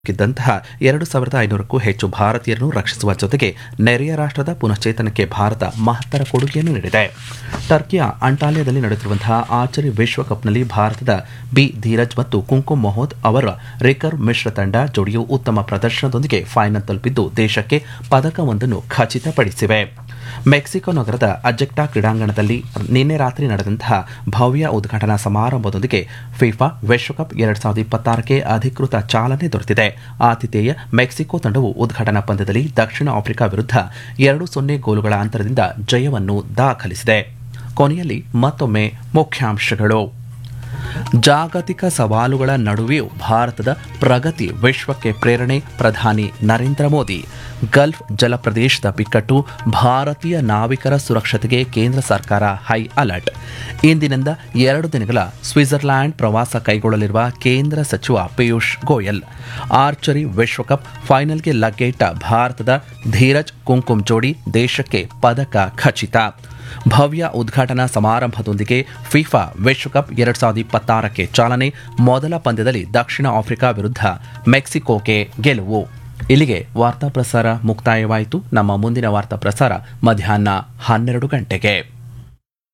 ಿದ್ದಂತಹ ಎರಡು ಸಾವಿರದ ಐನೂರಕ್ಕೂ ಹೆಚ್ಚು ಭಾರತೀಯರನ್ನು ರಕ್ಷಿಸುವ ಜೊತೆಗೆ ನೆರೆಯ ರಾಷ್ಟ್ರದ ಪುನಶ್ಚೇತನಕ್ಕೆ ಭಾರತ ಮಹತ್ತರ ಕೊಡುಗೆಯನ್ನು ನೀಡಿದೆ ಟರ್ಕಿಯ ಅಂಟಾಲಿಯಾದಲ್ಲಿ ನಡೆಯುತ್ತಿರುವಂತಹ ಆರ್ಚರಿ ವಿಶ್ವಕಪ್ನಲ್ಲಿ ಭಾರತದ ಬಿ ಧೀರಜ್ ಮತ್ತು ಕುಂಕುಮ್ ಮೊಹೋದ್ ಅವರ ರಿಕರ್ವ್ ಮಿಶ್ರ ತಂಡ ಜೋಡಿಯು ಉತ್ತಮ ಪ್ರದರ್ಶನದೊಂದಿಗೆ ಫೈನಲ್ ತಲುಪಿದ್ದು ದೇಶಕ್ಕೆ ಪದಕವೊಂದನ್ನು ಖಚಿತಪಡಿಸಿವೆ ಮೆಕ್ಸಿಕೋ ನಗರದ ಅಜೆಕ್ಟಾ ಕ್ರೀಡಾಂಗಣದಲ್ಲಿ ನಿನ್ನೆ ರಾತ್ರಿ ನಡೆದಂತಹ ಭವ್ಯ ಉದ್ಘಾಟನಾ ಸಮಾರಂಭದೊಂದಿಗೆ ಫಿಫಾ ವಿಶ್ವಕಪ್ ಎರಡ್ ಸಾವಿರದ ಇಪ್ಪತ್ತಾರಕ್ಕೆ ಅಧಿಕೃತ ಚಾಲನೆ ದೊರೆತಿದೆ ಆತಿಥೇಯ ಮೆಕ್ಸಿಕೋ ತಂಡವು ಉದ್ಘಾಟನಾ ಪಂದ್ಯದಲ್ಲಿ ದಕ್ಷಿಣ ಆಫ್ರಿಕಾ ವಿರುದ್ಧ ಎರಡು ಸೊನ್ನೆ ಗೋಲುಗಳ ಅಂತರದಿಂದ ಜಯವನ್ನು ದಾಖಲಿಸಿದೆ ಕೊನೆಯಲ್ಲಿ ಮತ್ತೊಮ್ಮೆ ಮುಖ್ಯಾಂಶಗಳು ಜಾಗತಿಕ ಸವಾಲುಗಳ ನಡುವೆಯೂ ಭಾರತದ ಪ್ರಗತಿ ವಿಶ್ವಕ್ಕೆ ಪ್ರೇರಣೆ ಪ್ರಧಾನಿ ನರೇಂದ್ರ ಮೋದಿ ಗಲ್ಫ್ ಜಲಪ್ರದೇಶದ ಬಿಕ್ಕಟ್ಟು ಭಾರತೀಯ ನಾವಿಕರ ಸುರಕ್ಷತೆಗೆ ಕೇಂದ್ರ ಸರ್ಕಾರ ಹೈ ಅಲರ್ಟ್ ಇಂದಿನಿಂದ ಎರಡು ದಿನಗಳ ಸ್ವಿಟ್ಜರ್ಲ್ಯಾಂಡ್ ಪ್ರವಾಸ ಕೈಗೊಳ್ಳಲಿರುವ ಕೇಂದ್ರ ಸಚಿವ ಪಿಯೂಷ್ ಗೋಯಲ್ ಆರ್ಚರಿ ವಿಶ್ವಕಪ್ ಫೈನಲ್ಗೆ ಲಗ್ಗೆಯಿಟ್ಟ ಭಾರತದ ಧೀರಜ್ ಕುಂಕುಮ್ ಜೋಡಿ ದೇಶಕ್ಕೆ ಪದಕ ಖಚಿತ ಭವ್ಯ ಉದ್ಘಾಟನಾ ಸಮಾರಂಭದೊಂದಿಗೆ ಫಿಫಾ ವಿಶ್ವಕಪ್ ಎರಡ್ ಸಾವಿರದ ಇಪ್ಪತ್ತಾರಕ್ಕೆ ಚಾಲನೆ ಮೊದಲ ಪಂದ್ಯದಲ್ಲಿ ದಕ್ಷಿಣ ಆಫ್ರಿಕಾ ವಿರುದ್ಧ ಮೆಕ್ಸಿಕೋಗೆ ಗೆಲುವು ಇಲ್ಲಿಗೆ ವಾರ್ತಾ ಪ್ರಸಾರ ಮುಕ್ತಾಯವಾಯಿತು ನಮ್ಮ ಮುಂದಿನ ವಾರ್ತಾ ಪ್ರಸಾರ ಮಧ್ಯಾಹ್ನ ಹನ್ನೆರಡು ಗಂಟೆಗೆ